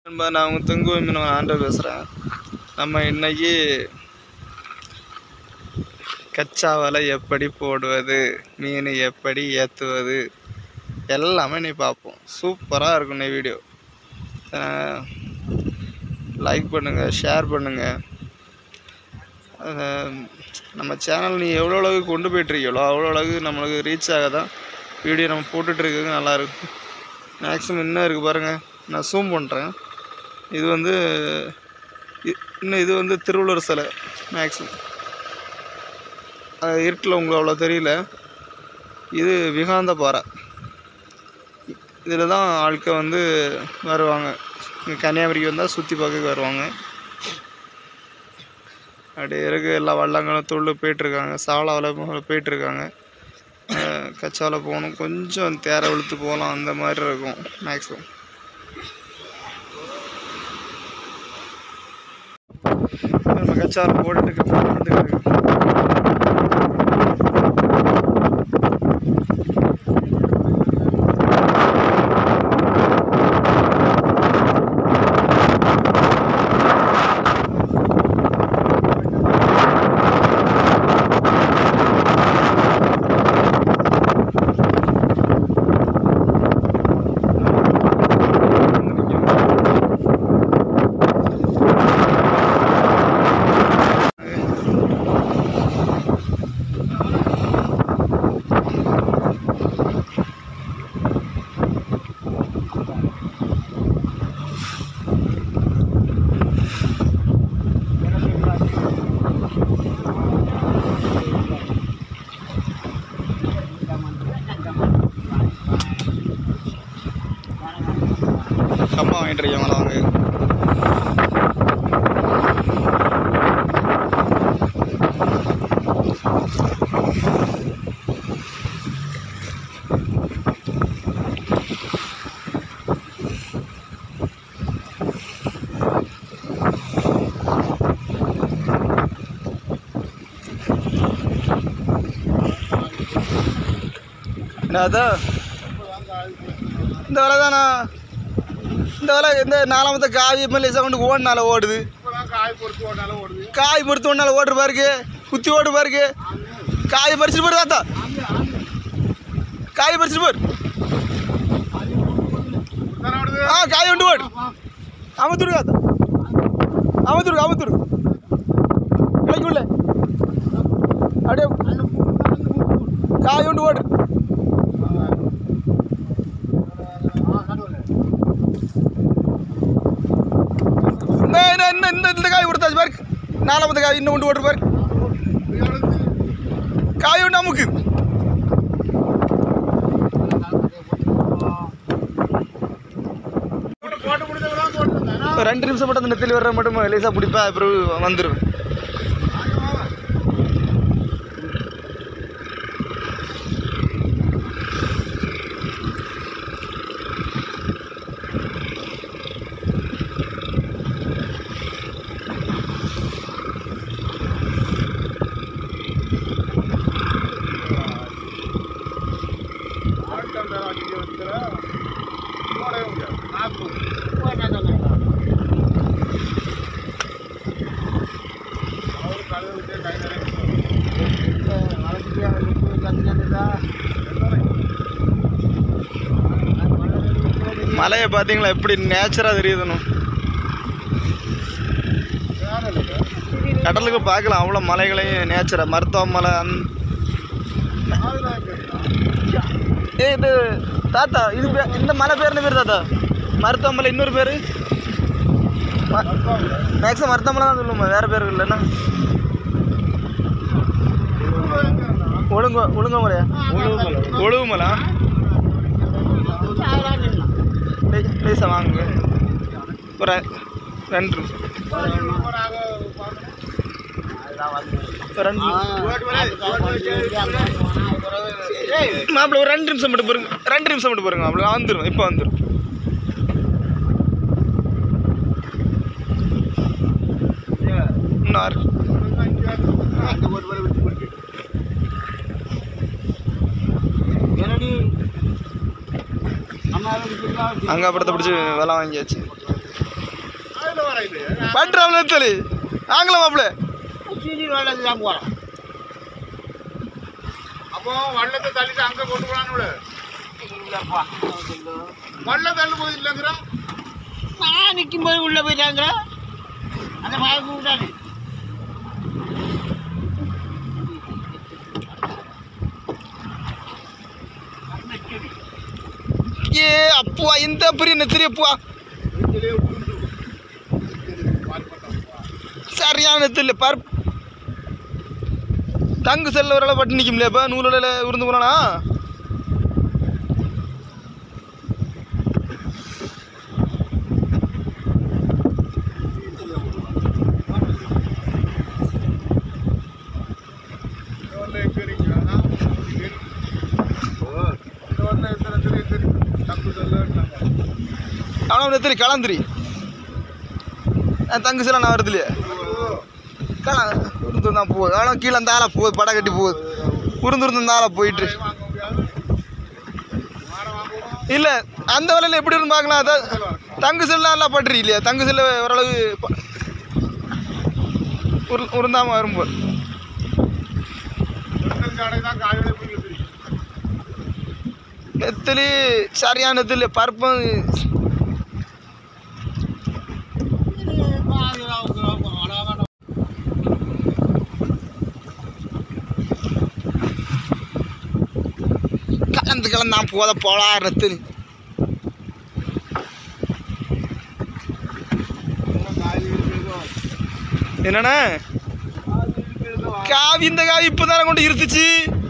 நண்பா நான் உங்கள் தொங்கு மீன் ஆண்டவர் பேசுகிறேன் நம்ம இன்னைக்கு கச்சா வலை எப்படி போடுவது மீன் எப்படி ஏற்றுவது எல்லாமே நீ பார்ப்போம் சூப்பராக இருக்கும் இந்த வீடியோ லைக் பண்ணுங்கள் ஷேர் பண்ணுங்கள் நம்ம சேனல் நீ எவ்வளோ அளவுக்கு கொண்டு போயிட்டுருக்கீங்களோ அவ்வளோ அளவுக்கு நம்மளுக்கு ரீச் ஆக தான் வீடியோ நம்ம போட்டுட்ருக்கிறது நல்லாயிருக்கும் மேக்ஸிமம் இன்னும் இருக்குது பாருங்கள் நான் ஜூம் பண்ணுறேன் இது வந்து இ- இன்னும் இது வந்து திருவள்ளுவர் சிலை மேக்ஸிமம் இருட்டில் உங்களுக்கு அவ்வளோ தெரியல இது விகாந்த பாறை இதில் தான் ஆட்கள் வந்து வருவாங்க இங்க கன்னியாகுமரிக்கு வந்தால் சுற்றி பார்க்க வருவாங்க அப்படியே இருக்கு எல்லா வள்ளங்களும் தொழில் போயிட்டுருக்காங்க சாலை வலை போயிட்டுருக்காங்க கச்சாவில் போகணும் கொஞ்சம் தேரை இழுத்து போகலாம் அந்த மாதிரி இருக்கும் மேக்ஸிமம் நம்ம கச்சாவில் போட்டுட்டு வந்துட்டு இருக்கு கம்மா வாங்கிட்டு இருக்கவங்களா வாங்க என்னது இந்த வேலை தானா இந்த வேலை இந்த நாலாமத்த காவி எம்எல்ஏ கொண்டு ஓடினால ஓடுது காய் பொறுத்து ஒன்னால ஓடுற பாருக்கு குத்தி ஓடு பாருக்கு காய் பறிச்சுட்டு போரு தாத்தா காய் பறிச்சுட்டு போரு ஆ காய் உண்டு ஓடு அமத்துரு தாத்தா அமத்துரு அமத்துரு கிடைக்குள்ள அப்படியே காய் உண்டு ஓடு இந்த இந்த இந்த இந்த இந்த காய் கொடுத்தாச்சு பாரு நாலாமத்து காய் இன்னும் கொண்டு ஓட்டு பாரு காய் உண்டு அமுக்கு ஒரு ரெண்டு நிமிஷம் மட்டும் அந்த நெத்திலி வர்ற மட்டும் லேசாக பிடிப்பேன் அப்புறம் வந்துடும் மலையை பார்த்தீங்களா எப்படி நேச்சராக தெரியுதுன்னு கடலுக்கு பார்க்கலாம் அவ்வளோ மலைகளையும் நேச்சராக மருத்துவ மலை அந் ஏ இது தாத்தா இது பே- இந்த மலை பேர் என்ன பேர் தாத்தா மருத்துவ மலை இன்னொரு பேர் மேக்ஸிமம் மருத்துவ மலை தான் சொல்லுவோம் வேறு பேர் இல்லைன்னா ஒழுங்க ஒழுங்க மலையா ஒழுகு மலை லேசா வாங்க ஒரு ரெண்டு நிமிஷம் ஒரு ரெண்டு மாப்பிள்ள ஒரு ரெண்டு நிமிஷம் மட்டும் பாருங்க ரெண்டு நிமிஷம் மட்டும் பாருங்க மாப்பிள்ள வந்துடும் இப்போ வந்துடும் இன்னும் ஆறு அங்கே படத்தை பிடிச்சி வேலை வாங்கியாச்சு கோயில வர இது பட்ராம் நெத்தலி ஆங்கள மாப்பிள்ள சீனி வளர்ந்து தான் போகிறோம் அப்போ வள்ளத்தை தள்ளிட்டு அங்க கொண்டு போனான்னு இல்லைப்பா வள்ள தள்ளு போது இல்லைங்கிறோம் நான் நிற்கும் போது உள்ளே போயிட்டாங்க அந்த பயம் கூட்டாது ஏ அப்புவா இந்த பெரிய நெத்திரி அப்புவா வீட்டிலே உண்டு சரியான நெத்தில பார் தங்கு செல்ல ஒரு பட்டு நிற்கும்ல இப்போ நூலில் உருந்து போனானா அவனை நெத்திரி கலந்துரி தங்கு செல்ல நான் வருது இல்லையா கள உருந்து தான் போகுது ஆனால் கீழே அந்த ஆளை போகுது படம் கட்டி போகுது உருந்து உருந்து அந்த ஆளை போயிட்டு இல்லை அந்த வேலையில் எப்படி இருந்து பார்க்கலாம் அதான் தங்கு செல்லாம் நல்லா பட்டுறி இல்லையா தங்கு செல்ல ஓரளவு ப- உரு உருந்தாமல் வரும்போது நெத்திலி சரியான நெத்திலி பருப்பம் கலந்து கலந்தான் போத போலா நெத்திலி என்னண்ணே காவி இந்த காவி இப்போ தானே கொண்டு இருத்துச்சு